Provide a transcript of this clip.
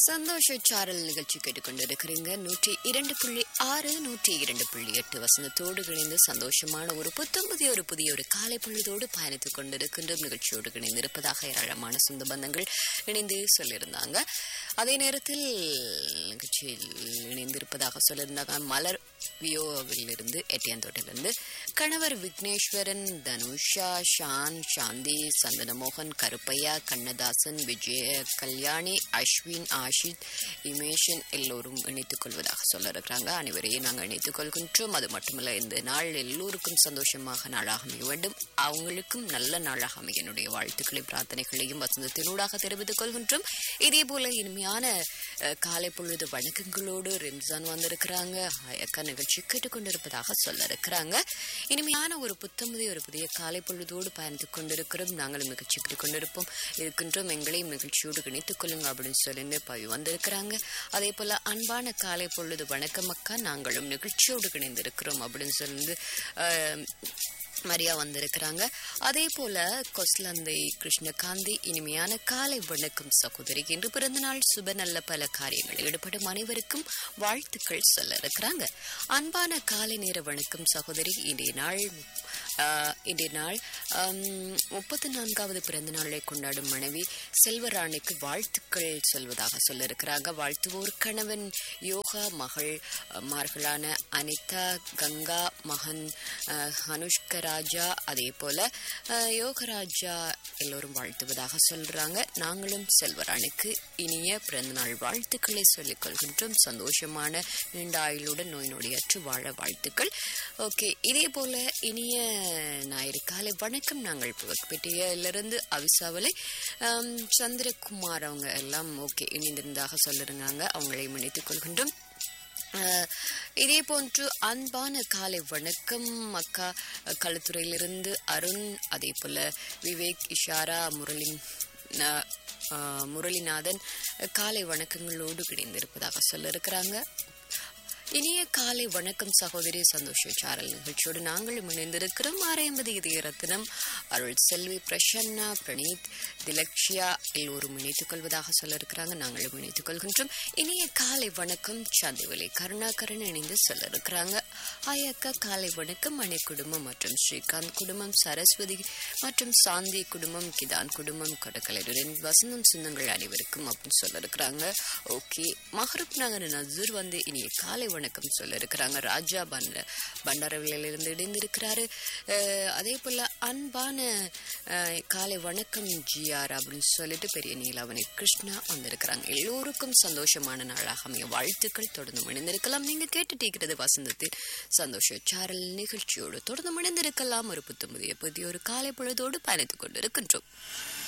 சந்தோஷ சாரல் நிகழ்ச்சி கேட்டுக்கொண்டிருக்கிறீங்க நூற்றி இரண்டு புள்ளி ஆறு நூற்றி இரண்டு புள்ளி எட்டு வசனத்தோடு இணைந்து சந்தோஷமான ஒரு புத்தம் புதிய ஒரு புதிய ஒரு காலை பொழுதோடு பயணித்துக் கொண்டிருக்கின்ற நிகழ்ச்சியோடு இணைந்திருப்பதாக ஏராளமான சொந்த பந்தங்கள் இணைந்து சொல்லியிருந்தாங்க அதே நேரத்தில் நிகழ்ச்சியில் இணைந்திருப்பதாக சொல்லியிருந்தாங்க மலர் வியோவில் இருந்து எட்டியாந்தோட்டிலிருந்து கணவர் விக்னேஸ்வரன் தனுஷா ஷான் சாந்தி சந்தனமோகன் கருப்பையா கண்ணதாசன் விஜய கல்யாணி அஸ்வின் ஆஷித் இமேஷன் எல்லோரும் இணைத்துக் கொள்வதாக சொல்ல இருக்கிறாங்க அனைவரையும் நாங்கள் இணைத்துக் கொள்கின்றோம் அது மட்டுமல்ல இந்த நாள் எல்லோருக்கும் சந்தோஷமாக நாளாக அமைய வேண்டும் அவங்களுக்கும் நல்ல நாளாக அமைய என்னுடைய வாழ்த்துக்களை பிரார்த்தனைகளையும் வசந்தத்தினூடாக தெரிவித்துக் கொள்கின்றோம் இதே போல இனிமையான அஹ், காலை பொழுது வணக்கங்களோடு ரிம்சான் வந்திருக்கிறாங்க அக்கா நிகழ்ச்சி கேட்டுக்கொண்டிருப்பதாக சொல்ல இருக்கிறாங்க இனிமையான ஒரு புத்தமுதி ஒரு புதிய காலை பொழுதோடு பயணித்துக் கொண்டிருக்கிறோம் நாங்களும் நிகழ்ச்சி கொண்டிருப்போம் இருக்கின்றோம் எங்களையும் நிகழ்ச்சியோடு இணைத்துக் கொள்ளுங்க அப்படின்னு சொல்லி பவி வந்திருக்கிறாங்க அதே போல அன்பான காலை பொழுது வணக்கம் அக்கா நாங்களும் நிகழ்ச்சியோடு இணைந்திருக்கிறோம் அப்படின்னு சொல்லி அஹ், மரியா வந்திருக்கிறாங்க அதே போல கொஸ்லந்தை கிருஷ்ணகாந்தி இனிமையான காலை வணக்கம் சகோதரி இன்று பிறந்த நாள் சுப நல்ல பல காரியங்கள் ஈடுபடும் அனைவருக்கும் வாழ்த்துக்கள் சொல்ல இருக்கிறாங்க அன்பான காலை நேர வணக்கம் சகோதரி இன்றைய நாள் ஆஹ், இன்றைய நாள் முப்பத்தி நான்காவது பிறந்த நாளை கொண்டாடும் மனைவி செல்வராணிக்கு வாழ்த்துக்கள் சொல்வதாக சொல்ல இருக்கிறாங்க வாழ்த்துவோர் கணவன் யோகா மகள் அஹ், மார்களான அனிதா கங்கா மகன் அஹ், அனுஷ்க ராஜா அதே போல அஹ், யோகராஜா எல்லோரும் வாழ்த்துவதாக சொல்றாங்க நாங்களும் செல்வராணுக்கு இனிய பிறந்தநாள் வாழ்த்துக்களை சொல்லிக் கொள்கின்றோம் சந்தோஷமான நீண்ட ஆயுளுடன் நோய் நொடியற்று வாழ வாழ்த்துக்கள் ஓகே இதே போல இனிய ஞாயிறு காலை வணக்கம் நாங்கள் பெட்டியிலிருந்து அவிசாவலை ஆம், சந்திரகுமார் அவங்க எல்லாம் ஓகே இணைந்திருந்தாக சொல்லிருந்தாங்க அவங்களையும் இணைத்துக் கொள்கின்றோம் அஹ், இதே போன்று அன்பான காலை வணக்கம் அக்கா அஹ், களுத்துறையிலிருந்து அருண் அதே போல விவேக் இஷாரா முரளின் ந- அஹ், முரளிநாதன் அஹ், காலை வணக்கங்களோடு இணைந்திருப்பதாக சொல்ல இருக்கிறாங்க இனிய காலை வணக்கம் சகோதரி சந்தோஷ சாரல் நிகழ்ச்சியோடு நாங்களும் இணைந்திருக்கிறோம் ஆரையம்பது இதய ரத்தினம் அருள் செல்வி பிரசன்னா பிரணீத் திலக்ஷியா எல்லோரும் இணைத்துக் கொள்வதாக சொல்ல இருக்கிறாங்க நாங்களும் இணைத்துக் கொள்கின்றோம் இனிய காலை வணக்கம் சந்திவலி கருணாகரன் இணைந்து சொல்ல இருக்கிறாங்க ஆயக்கா காலை வணக்கம் மணி குடும்பம் மற்றும் ஸ்ரீகாந்த் குடும்பம் சரஸ்வதி மற்றும் சாந்தி குடும்பம் கிதான் குடும்பம் கொடக்கலையுடன் வசந்தம் சொந்தங்கள் அனைவருக்கும் அப்படின்னு சொல்ல இருக்கிறாங்க ஓகே மஹரூப் நகர் நசூர் வந்து இனிய காலை வணக்கம் சொல்ல இருக்கிறாங்க ராஜா பண்ட பண்டாரவிலிருந்து இணைந்திருக்கிறாரு அஹ், அதே போல அன்பான அஹ், காலை வணக்கம் ஜிஆர் அப்படின்னு சொல்லிட்டு பெரிய நீலாவணி கிருஷ்ணா வந்திருக்கிறாங்க எல்லோருக்கும் சந்தோஷமான நாளாக அமைய வாழ்த்துக்கள் தொடர்ந்து இணைந்திருக்கலாம் நீங்க கேட்டுட்டு இருக்கிறது வசந்தத்தில் சந்தோஷ சாரல் நிகழ்ச்சியோடு தொடர்ந்து இணைந்திருக்கலாம் ஒரு புத்தம் புதிய புதிய ஒரு காலை பொழுதோடு பயணித்துக் கொண்டிருக்கின்றோம்